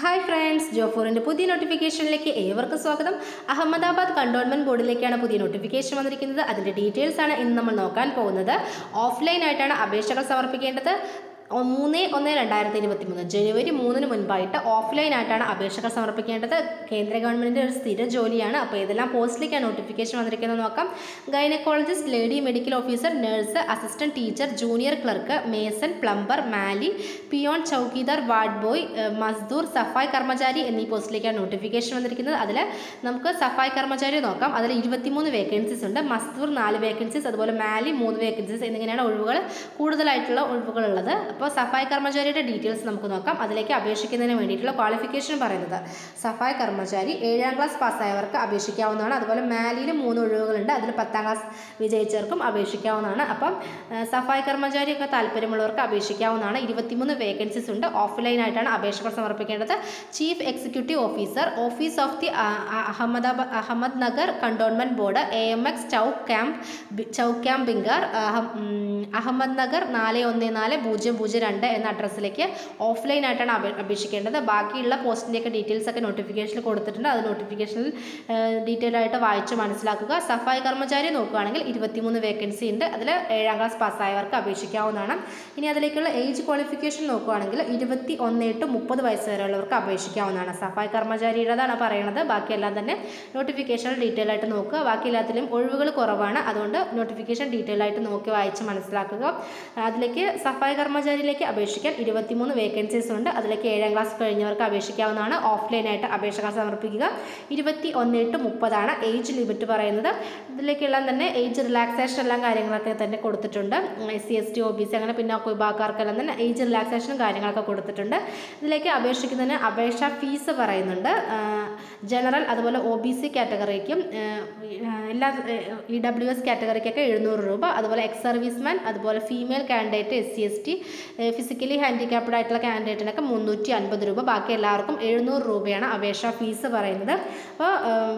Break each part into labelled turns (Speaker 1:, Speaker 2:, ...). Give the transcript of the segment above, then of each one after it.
Speaker 1: hi friends ജോഫോറിൻ്റെ പുതിയ നോട്ടിഫിക്കേഷനിലേക്ക് ഏവർക്കും സ്വാഗതം അഹമ്മദാബാദ് കണ്ടോൺമെൻറ്റ് ബോർഡിലേക്കാണ് പുതിയ നോട്ടിഫിക്കേഷൻ വന്നിരിക്കുന്നത് അതിൻ്റെ ഡീറ്റെയിൽസ് ആണ് ഇന്ന് നമ്മൾ നോക്കാൻ പോകുന്നത് ഓഫ്ലൈൻ ആയിട്ടാണ് അപേക്ഷകൾ സമർപ്പിക്കേണ്ടത് ഒ- മൂന്ന് ഒന്ന് രണ്ടായിരത്തി ഇരുപത്തി മൂന്ന് ജനുവരി മൂന്നിന് മുൻപായിട്ട് ഓഫ്ലൈൻ ആയിട്ടാണ് അപേക്ഷകൾ സമർപ്പിക്കേണ്ടത് കേന്ദ്ര ഗവൺമെൻറ്റിൻ്റെ ഒരു സ്ഥിര ജോലിയാണ് അപ്പോൾ ഏതെല്ലാം പോസ്റ്റിലേക്കാണ് നോട്ടിഫിക്കേഷൻ വന്നിരിക്കുന്നത് നോക്കാം gynaecologist lady medical officer nurse assistant teacher junior clerk mason plumber മാലി പിയോൺ ചൗക്കീദാർ വാർഡ് ബോയ് ഏഹ് മസ്ദൂർ സഫായി കർമ്മചാരി എന്നീ പോസ്റ്റിലേക്കാണ് നോട്ടിഫിക്കേഷൻ വന്നിരിക്കുന്നത് അതിൽ നമുക്ക് സഫായി കർമ്മചാരി നോക്കാം അതിൽ ഇരുപത്തിമൂന്ന് വേക്കൻസീസ് ഉണ്ട് മസ്ദൂർ നാല് വേക്കൻസീസ് അതുപോലെ മാലി മൂന്ന് വേക്കൻസീസ് എന്നിങ്ങനെയാണ് ഒഴിവുകൾ കൂടുതലായിട്ടുള്ള ഒഴിവുകളുള്ളത് അപ്പോൾ സഫായി കർമ്മചാരിയുടെ ഡീറ്റെയിൽസ് നമുക്ക് നോക്കാം അതിലേക്ക് അപേക്ഷിക്കുന്നതിന് വേണ്ടിയിട്ടുള്ള ക്വാളിഫിക്കേഷൻ പറയുന്നത് സഫായി കർമ്മചാരി ഏഴാം ക്ലാസ് പാസ്സായവർക്ക് അപേക്ഷിക്കാവുന്നതാണ് അതുപോലെ മാലിയിൽ മൂന്ന് ഒഴിവുകളുണ്ട് അതിൽ പത്താം ക്ലാസ് വിജയിച്ചവർക്കും അപേക്ഷിക്കാവുന്നതാണ് അപ്പം ഏഹ്, സഫായി കർമ്മചാരിയൊക്കെ താല്പര്യമുള്ളവർക്ക് അപേക്ഷിക്കാവുന്നതാണ് ഇരുപത്തിമൂന്ന് വേക്കൻസീസ് ഉണ്ട് ഓഫ്ലൈൻ ആയിട്ടാണ് അപേക്ഷകൾ സമർപ്പിക്കേണ്ടത് chief executive officer office of the Ahmedabad Ahmednagar cantonment board A M X Chowk camp ബി- ചൗക്ക് ക്യാമ്പ് ബിങ്കാർ അഹം- ഉം, അഹമ്മദ് നഗർ നാല് ഒന്ന് നാല് പൂജ്യം പൂജ്യം രണ്ട് എന്ന അഡ്രസ്സിലേക്ക് ഓഫ്ലൈൻ ആയിട്ടാണ് അപേ അപേക്ഷിക്കേണ്ടത് ബാക്കിയുള്ള പോസ്റ്റിൻ്റെയൊക്കെ ഡീറ്റെയിൽസ് ഒക്കെ നോട്ടിഫിക്കേഷനിൽ കൊടുത്തിട്ടുണ്ട് അത് നോട്ടിഫിക്കേഷനിൽ ഡീറ്റെയിൽ ആയിട്ട് വായിച്ച് മനസ്സിലാക്കുക സഫായി കർമ്മചാരി നോക്കുകയാണെങ്കിൽ ഇരുപത്തിമൂന്ന് വേക്കൻസി ഉണ്ട് അതിൽ ഏഴാം ക്ലാസ് പാസ്സായവർക്ക് അപേക്ഷിക്കാവുന്നതാണ് ഇനി അതിലേക്കുള്ള ഏജ് ക്വാളിഫിക്കേഷൻ നോക്കുകയാണെങ്കിൽ ഇരുപത്തി ഒന്ന് ടു മുപ്പത് വയസ്സ് വരെയുള്ളവർക്ക് അപേക്ഷിക്കാവുന്നതാണ് സഫായി കർമ്മചാരിയുടേതാണ് പറയണത് ബാക്കിയെല്ലാം തന്നെ നോട്ടിഫിക്കേഷനിൽ ഡീറ്റെയിൽ ആയിട്ട് നോക്കുക ബാക്കി എല്ലാത്തിലും ഒഴിവുകൾ കുറവാണ് അതുകൊണ്ട് നോട്ടിഫിക്കേഷൻ ഡീറ്റെയിൽ ആയിട്ട് നോക്കി വായിച്ച് മനസ്സിലാക്കുക അതിലേക്ക് സഫായി കർമ്മചാരിയിലേക്ക് അപേക്ഷിക്കാൻ ഇരുപത്തിമൂന്ന് വേക്കൻസീസ് ഉണ്ട് അതിലേക്ക് ഏഴാം ക്ലാസ് കഴിഞ്ഞവർക്ക് അപേക്ഷിക്കാവുന്നതാണ് ഓഫ്ലൈനായിട്ട് അപേക്ഷകൾ സമർപ്പിക്കുക ഇരുപത്തി ഒന്ന് ടു മുപ്പതാണ് ഏജ് ലിമിറ്റ് പറയുന്നത് ഇതിലേക്കെല്ലാം തന്നെ ഏജ് റിലാക്സേഷൻ എല്ലാം കാര്യങ്ങളൊക്കെ തന്നെ കൊടുത്തിട്ടുണ്ട് S C S T O B C അങ്ങനെ പിന്നോക്ക വിഭാഗക്കാർക്കെല്ലാം തന്നെ ഏജ് റിലാക്സേഷനും കാര്യങ്ങളൊക്കെ കൊടുത്തിട്ടുണ്ട് ഇതിലേക്ക് അപേക്ഷിക്കുന്നതിന് അപേക്ഷാ ഫീസ് പറയുന്നുണ്ട് ജനറൽ അതുപോലെ ഒ ബി സി കാറ്റഗറിക്കും എല്ലാ ഇ ഡബ്ല്യു എസ് കാറ്റഗറിക്കൊക്കെ എഴുന്നൂറ് രൂപ അതുപോലെ എക്സ് സർവീസ്മാൻ അതുപോലെ female candidate S C S T physically handicapped ആയിട്ടുള്ള കാൻഡിഡേറ്റിനൊക്കെ മുന്നൂറ്റി അൻപത് രൂപ ബാക്കി എല്ലാവർക്കും എഴുന്നൂറ് രൂപയാണ് അപേക്ഷാ ഫീസ് പറയുന്നത് അപ്പോൾ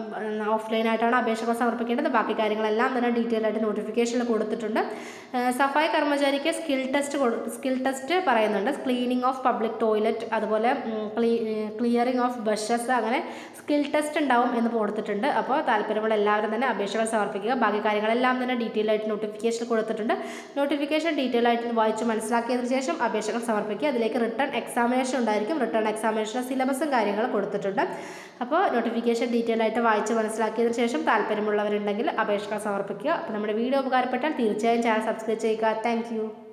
Speaker 1: ഓഫ്ലൈൻ ആയിട്ടാണ് അപേക്ഷകൾ സമർപ്പിക്കേണ്ടത് ബാക്കി കാര്യങ്ങളെല്ലാം തന്നെ ഡീറ്റെയിൽ ആയിട്ട് നോട്ടിഫിക്കേഷനിൽ കൊടുത്തിട്ടുണ്ട് ഏഹ് സഫായി കർമ്മചാരിക്ക് സ്കിൽ ടെസ്റ്റ് സ്കിൽ ടെസ്റ്റ് പറയുന്നുണ്ട് ക്ലീനിങ് ഓഫ് പബ്ലിക് ടോയ്ലറ്റ് അതുപോലെ ക്ലിയറിംഗ് ഓഫ് ബഷസ് അങ്ങനെ സ്കിൽ ടെസ്റ്റ് ഉണ്ടാവും എന്ന് കൊടുത്തിട്ടുണ്ട് അപ്പോൾ താല്പര്യമുള്ള എല്ലാവരും തന്നെ അപേക്ഷകൾ സമർപ്പിക്കുക ബാക്കി കാര്യങ്ങളെല്ലാം തന്നെ ഡീറ്റെയിൽ ആയിട്ട് നോട്ടിഫിക്കേഷൻ കൊടുത്തിട്ടുണ്ട് നോട്ടിഫിക്കേഷൻ ഡീറ്റെയിൽ ആയിട്ട് വായിച്ച് മനസ്സിലാക്കിയതിന് ശേഷം അപേക്ഷകൾ സമർപ്പിക്കുക അതിലേക്ക് റിട്ടേൺ എക്സാമിനേഷൻ ഉണ്ടായിരിക്കും റിട്ടേൺ എക്സാമിനേഷൻ സിലബസും കാര്യങ്ങളും കൊടുത്തിട്ടുണ്ട് അപ്പോൾ നോട്ടിഫിക്കേഷൻ ഡീറ്റെയിൽ ആയിട്ട് വായിച്ച് മനസ്സിലാക്കിയതിന് ശേഷം താല്പര്യമുള്ളവരുണ്ടെങ്കിൽ അപേക്ഷകൾ സമർപ്പിക്കുക അപ്പോൾ നമ്മുടെ വീഡിയോ ഉപകാരപ്പെട്ടാൽ തീർച്ചയായും ചാനൽ സബ്സ്ക്രൈബ് ചെയ്യുക താങ്ക്